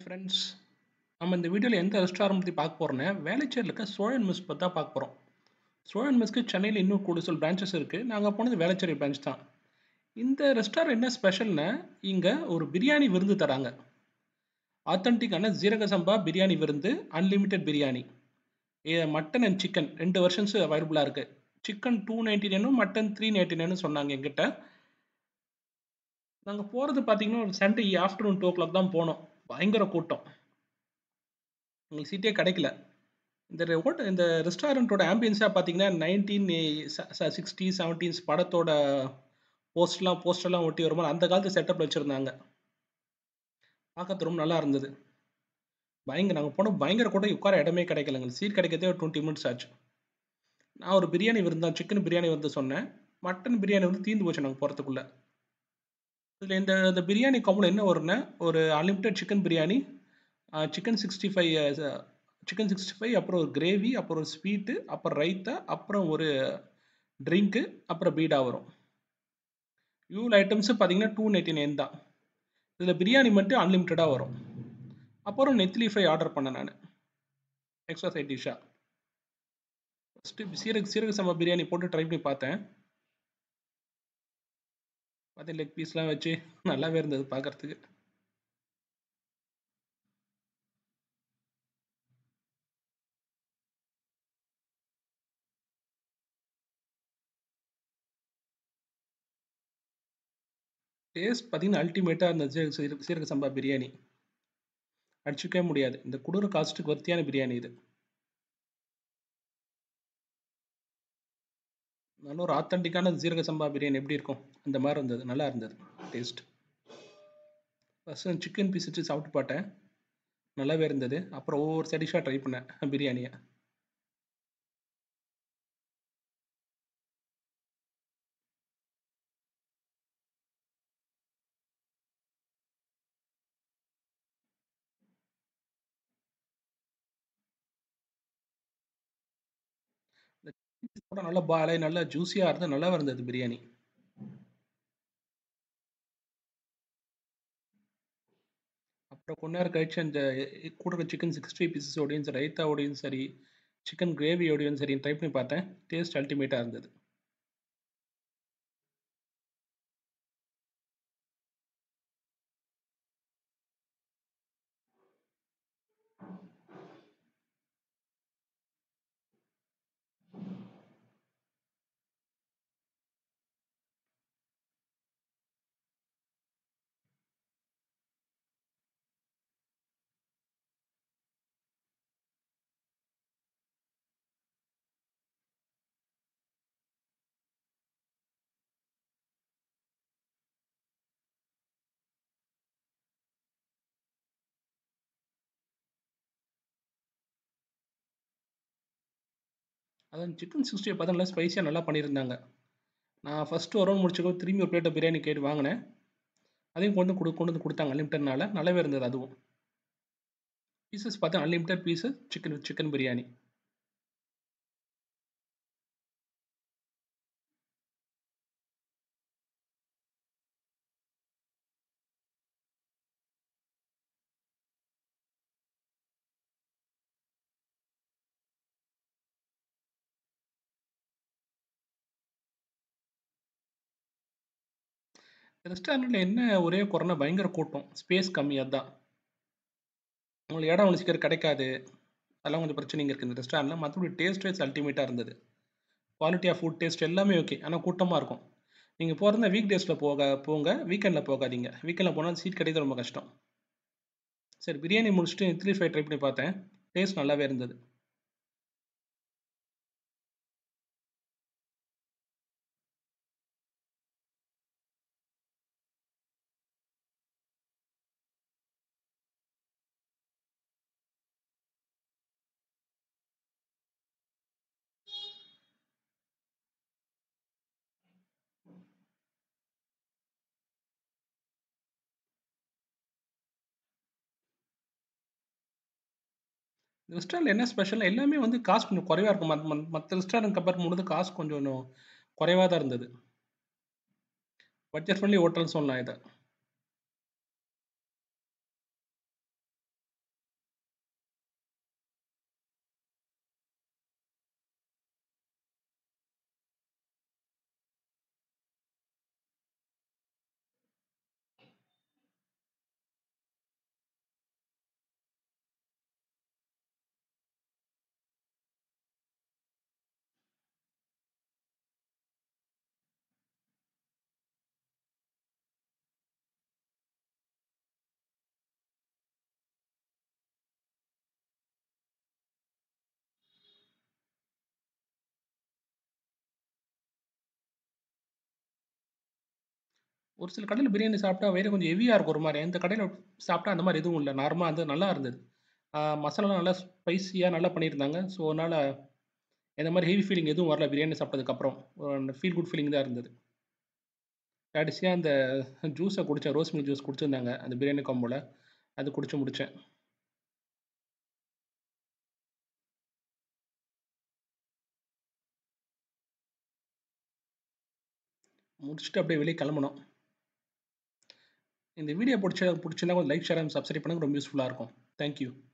Friends நம்ம இந்த வீடியோவில் எந்த ரெஸ்டாரண்ட் பற்றி பார்க்க போகிறோன்னா வேளச்சேரியில் இருக்க சோழன் மெஸ் பற்றி தான் பார்க்க போகிறோம் சோழன் மெஸ்க்கு சென்னையில் இன்னும் கூட சில பிரான்ச்சஸ் இருக்குது நாங்கள் போனது வேளச்சேரி பிரான்ச் தான் இந்த ரெஸ்டாரண்ட் என்ன ஸ்பெஷல்னா இங்கே ஒரு பிரியாணி விருந்து தராங்க ஆத்தென்டிக்கான ஜீரக சம்பா பிரியாணி விருந்து unlimited biryani mutton and chicken ரெண்டு வெர்ஷன்ஸ் அவைலபிளாக இருக்குது சிக்கன் டூ நைன்டி நைனும் மட்டன் த்ரீ நைன்டி நைனும் சொன்னாங்க எங்கிட்ட நாங்கள் போகிறது பார்த்தீங்கன்னா ஒரு Sunday afternoon two o'clock தான் போனோம் பயங்கர கூட்டம் எங்களுக்கு சீட்டே கிடைக்கல இந்த ஹோட்டல் இந்த ரெஸ்டாரண்ட்டோட ஆம்பியன்ஸாக பார்த்தீங்கன்னா நைன்டீன் சிக்ஸ்டி செவன்டீன்ஸ் படத்தோட போஸ்ட்லாம் போஸ்டர்லாம் ஒட்டி வரும்போது அந்த காலத்து செட்டப் வச்சுருந்தாங்க பார்க்கறது ரொம்ப நல்லா இருந்தது பயங்கர நாங்கள் போனோம் பயங்கர கூட உட்கார இடமே கிடைக்கல எங்களுக்கு சீட் கிடைக்கிறதே ஒரு டுவெண்ட்டி மினிட்ஸ் ஆச்சு நான் ஒரு பிரியாணி விருந்தான் சிக்கன் பிரியாணி வந்து சொன்னேன் மட்டன் பிரியாணி வந்து தீர்ந்து போச்சு நாங்கள் போகிறதுக்குள்ளே இதில் இந்த இந்த பிரியாணி காம்போ என்ன வரும்னா ஒரு unlimited chicken biryani chicken sixty five chicken sixty five அப்புறம் ஒரு கிரேவி அப்புறம் ஒரு ஸ்வீட்டு அப்புறம் ரைத்தா அப்புறம் ஒரு ட்ரிங்க்கு அப்புறம் பீடா வரும் இவ்வளோ ஐட்டம்ஸு பார்த்தீங்கன்னா டூ நைன்டி நைன் தான் இதில் பிரியாணி மட்டும் அன்லிமிட்டடாக வரும் அப்புறம் நெத்திலி ஃப்ரை ஆர்டர் பண்ணேன் நான் எக்ஸ்ட்ரா சைட் டிஷ்ஷாக ஃபஸ்ட்டு சீரக சீரக சம்பா பிரியாணி போட்டு ட்ரை பண்ணி பார்த்தேன் பார்த்தேன் லெக் பீஸ்லாம் வச்சு நல்லாவே இருந்தது பார்க்குறதுக்கு டேஸ்ட் பார்த்தீங்கன்னா அல்டிமேட்டாக இருந்தது சீரக சீரக சம்பா பிரியாணி அடிச்சுக்கவே முடியாது இந்த குளிர் காஸ்ட்டுக்கு வர்த்தியான பிரியாணி இது நல்ல ஒரு ஆத்தன்டிக்கான ஜீரக சம்பா பிரியாணி எப்படி இருக்கும் அந்த மாதிரி இருந்தது நல்லா இருந்தது டேஸ்ட் ஃபஸ்ட்டு சிக்கன் பீஸ் வச்சு சாப்பிட்டு பார்த்தேன் நல்லாவே இருந்தது அப்புறம் ஒவ்வொரு சடிஷாக ட்ரை பண்ணேன் பிரியாணியை கூட நல்லா பாலை நல்லா ஜூஸியாக இருந்தது நல்லா இருந்தது பிரியாணி அப்புறம் கொஞ்ச நேரம் கழிச்சு அந்த கூட சிக்கன் சிக்ஸ்டி பீசஸோடையும் சரி ரைத்தாவோடையும் சரி சிக்கன் கிரேவியோடையும் சரி ட்ரை பண்ணி பார்த்தேன் டேஸ்ட் அல்டிமேட்டாக இருந்தது அதான் சிக்கன் சிக்ஸ்டி பார்த்தா நல்லா ஸ்பைஸியாக நல்லா பண்ணியிருந்தாங்க நான் ஃபஸ்ட்டு ஒரு ரவுண்ட் முடிச்சுக்கோ திரும்பி ஒரு பிளேட்டை பிரியாணி கேட்டு வாங்கினேன் அதையும் கொண்டு கொடு கொண்டு வந்து கொடுத்தாங்க அன்லிமிட்டட்னால நல்லாவே இருந்தது அதுவும் பீசஸ் பார்த்தா unlimited piece chicken chicken biryani ரெஸ்டாரண்ட்டில் என்ன ஒரே குறைனா பயங்கர கூட்டம் ஸ்பேஸ் கம்மி அதுதான் உங்களுக்கு இடம் ஒன்று சீக்கிரம் கிடைக்காது அதெல்லாம் கொஞ்சம் பிரச்சனைங்க இருக்குது இந்த ரெஸ்டாரண்ட்டில் மற்றபடி டேஸ்ட் வைஸ் அல்டிமேட்டாக இருந்தது குவாலிட்டி ஆஃப் ஃபுட் டேஸ்ட் எல்லாமே ஓகே ஆனால் கூட்டமாக இருக்கும் நீங்கள் போகிறத வீக் டேஸில் போக போங்க வீக்கெண்டில் போகாதீங்க வீக்கெண்டில் போனால் சீட் கிடைக்கிறது ரொம்ப கஷ்டம் சரி பிரியாணி முடிச்சுட்டு இட்லி ஃப்ரை ட்ரை பண்ணி பார்த்தேன் டேஸ்ட் நல்லாவே இருந்தது இந்த ரெஸ்டாரண்ட்டில் என்ன ஸ்பெஷல் எல்லாமே வந்து காசு கொஞ்சம் குறைவாக இருக்கும் மத் மற்ற ரெஸ்டாரண்ட் கம்பேர் பண்ணும்போது காசு கொஞ்சம் குறைவாக தான் இருந்தது பட்ஜெட் ஃப்ரெண்ட்லி ஹோட்டல்னு சொல்லலாம் இதை ஒரு சில கடையில பிரியாணி சாப்பிட்டா வயிறு கொஞ்சம் ஹெவியா இருக்கும் ஒரு மாரி. இந்த கடையில சாப்பிட்டா அந்த மாரி எதுவும் இல்ல. நார்மலா வந்து நல்லா இருந்தது. ஆ மசாலாலாம் நல்லா ஸ்பைசியா நல்லா பண்ணியிருந்தாங்க. ஸோ, அதனால இந்த மாரி ஹெவி ஃபீலிங் எதுவும் வரல பிரியாணி சாப்பிட்டதுக்கப்புறம். அந்த ஃபீல் குட் ஃபீலிங் தான் இருந்தது. கடைசியா அந்த ஜூஸ குடிச்சேன். ரோஸ் மில்க் ஜூஸ் குடிச்சிருந்தாங்க. அந்த பிரியாணி காம்போல. அது குடிச்சு முடிச்சேன். முடிச்சுட்டு அப்படியே வெளிய கிளம்பணும். இந்த வீடியோ புடிச்ச புடிச்சிருந்தா கொஞ்சம் லைக், ஷேர் அண்ட் சப்ஸ்கிரைப் பண்ணுங்க. ரொம்ப யூஸ்ஃபுல்லா இருக்கும். Thank you.